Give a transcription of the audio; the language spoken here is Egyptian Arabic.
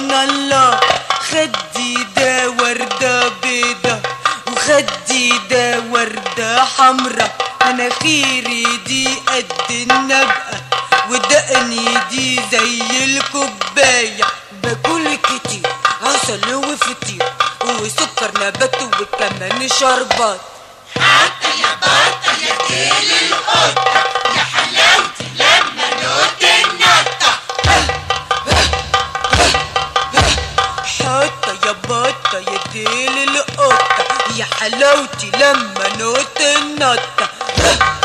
سبحان الله خدي ده وردة بيضة وخدي ده وردة حمرا مناخيري دي قد النبقة ودقني دي زي الكوباية باكل كتير عسل وفطير وسكر نبات وكمان شربات حتى يا بطة يا ديل القطة يا حلاوتي لما نوت النطة حتى يا بطة يا ديل القطة يا حلاوتي لما نوت النطة